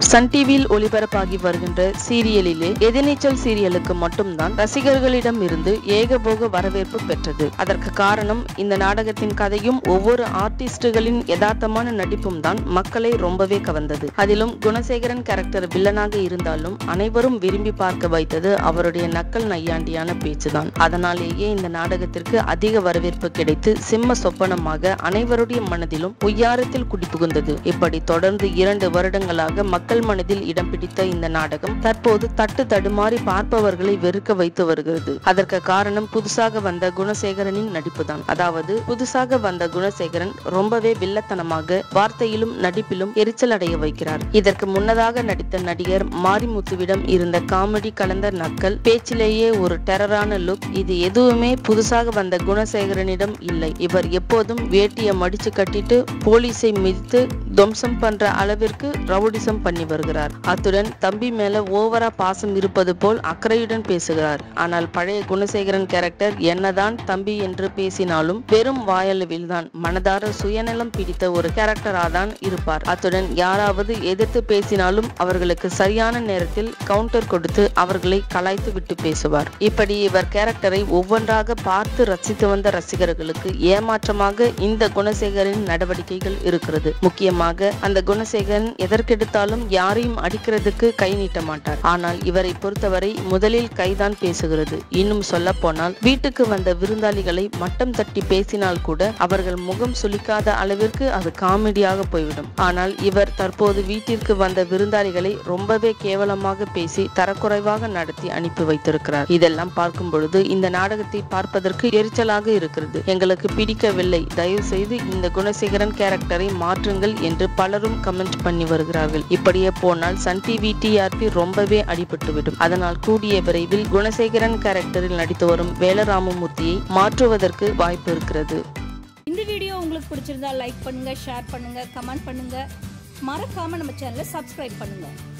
Sun டிவியில் ஒளிபரப்பாகி வருகின்ற சீரியலிலே எதிர்நீச்சல் சீரியலுக்கு மட்டும்தான் ரசிகர்களிடம் இருந்து ஏகபோக வரவேற்பு பெற்றது அதற்கு காரணம் இந்த நாடகத்தின் கதையும் ஒவ்வொரு ஆர்டிஸ்டுகளின் யதார்த்தமான நடிப்பும் தான் மக்களை ரொம்பவே கவர்ந்தது அதிலும் குணசேகரன் கேரக்டர் வில்லனாக இருந்தாலும் அனைவரும் விரும்பி பார்க்க வைத்தது அவருடைய நக்கல் நையாண்டியான பேச்சுதான் அதனாலேயே இந்த நாடகத்திற்கு அதிக வரவேற்பு கிடைத்து சிம்ம சொப்பனமாக அனைவருடைய மனதிலும் உய்யாரத்தில் குடிபுகுந்தது இப்படி தொடர்ந்து இரண்டு வருடங்களாக மக்கள் மனதில் இடம் பிடித்த இந்த நாடகம் தற்போது தட்டு தடுமாறி பார்ப்பவர்களை வெறுக்க வைத்து வருகிறது அதற்கு காரணம் புதுசாக வந்த குணசேகரனின் நடிப்புதான் அதாவது புதுசாக வந்த குணசேகரன் ரொம்பவே வில்லத்தனமாக வார்த்தையிலும் நடிப்பிலும் எரிச்சல் அடைய வைக்கிறார் இதற்கு முன்னதாக நடித்த நடிகர் மாரிமுத்துவிடம் இருந்த காமெடி கலந்த நக்கல் பேச்சிலேயே ஒரு டெரரான லுக் இது எதுவுமே புதுசாக வந்த குணசேகரனிடம் இல்லை இவர் எப்போதும் வேட்டியை மடிச்சு கட்டிட்டு போலீஸை மிதித்து துவம்சம் பண்ற அளவிற்கு ரவுடிசம் பண்ணி வருகிறார் அத்துடன் தம்பி மேல ஓவரா பாசம் இருப்பது போல் அக்கறையுடன் பேசுகிறார் ஆனால் பழைய குணசேகரன் கேரக்டர் என்னதான் தம்பி என்று பேசினாலும் வெறும் வாயளவில் தான் மனதார சுயநலம் பிடித்த ஒரு கேரக்டரா தான் இருப்பார் அத்துடன் யாராவது எதிர்த்து பேசினாலும் அவர்களுக்கு சரியான நேரத்தில் கவுண்டர் கொடுத்து அவர்களை கலாய்த்து விட்டு பேசுவார் இப்படி இவர் கேரக்டரை ஒவ்வொன்றாக பார்த்து ரசித்து வந்த ரசிகர்களுக்கு ஏமாற்றமாக இந்த குணசேகரின் நடவடிக்கைகள் இருக்கிறது முக்கியமாக அந்த குணசேகரன் எதற்கெடுத்தாலும் யாரையும் அடிக்கிறதுக்கு கை நீட்ட மாட்டார் ஆனால் இவரை பொறுத்தவரை முதலில் கைதான் பேசுகிறது இன்னும் சொல்ல போனால் வீட்டுக்கு வந்த விருந்தாளிகளை மட்டம் தட்டி பேசினால் கூட அவர்கள் முகம் சுளிக்காத அளவிற்கு அது காமெடியாக போய்விடும் ஆனால் இவர் தற்போது வீட்டிற்கு வந்த விருந்தாளிகளை ரொம்பவே கேவலமாக பேசி தரக்குறைவாக நடத்தி அனுப்பி வைத்திருக்கிறார் இதெல்லாம் பார்க்கும் பொழுது இந்த நாடகத்தை பார்ப்பதற்கு எரிச்சலாக இருக்கிறது எங்களுக்கு பிடிக்கவில்லை தயவு செய்து இந்த குணசேகரன் கேரக்டரை மாற்றுங்கள் என்று பலரும் கமெண்ட் பண்ணி வருகிறார்கள் இப்படியே போனால் சன் டிவி டிஆர்பி ரொம்பவே அடிபட்டுவிடும் அதனால் கூடிய விரைவில் குணசேகரன் கேரக்டரில் நடித்து வரும் வேலராமமூர்த்தியை மாற்றுவதற்கு வாய்ப்பு இருக்கிறது இந்த வீடியோ உங்களுக்கு பிடிச்சிருந்தா லைக் பண்ணுங்க ஷேர் பண்ணுங்க கமெண்ட் பண்ணுங்க மறக்காம நம்ம சேனலை சப்ஸ்கிரைப் பண்ணுங்க